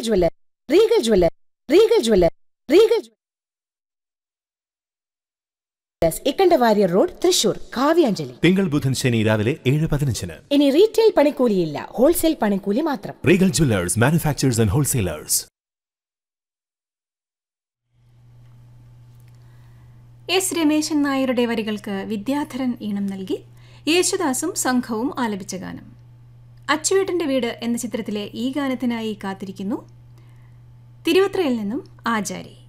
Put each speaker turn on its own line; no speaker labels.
jeweller Regal jeweller Regal jeweller Regal jewellers ഇക്കണ്ടവാര്യർ road Thrissur Kavyanjali
തിങ്കൾ ബുധൻ ശനി രാവിലെ ഏഴ് പതിനഞ്ചിന്
ഇനി റീറ്റെയിൽ പണിക്കൂലിയില്ല ഹോൾസെയിൽ പണിക്കൂലി മാത്രം
Regal jewellers manufacturers and wholesalers
S Rameshan നായരുടെ വരികൾക്ക് വിദ്യാധരൻ ഈണം നൽകി യേശുദാസും സംഘവും ആലപിച്ച ഗാനം അച്ചുവേട്ടന്റെ വീട് എന്ന ചിത്രത്തിലെ ഈ ഗാനത്തിനായി കാത്തിരിക്കുന്നു തിരുവത്രയിൽ നിന്നും ആചാരി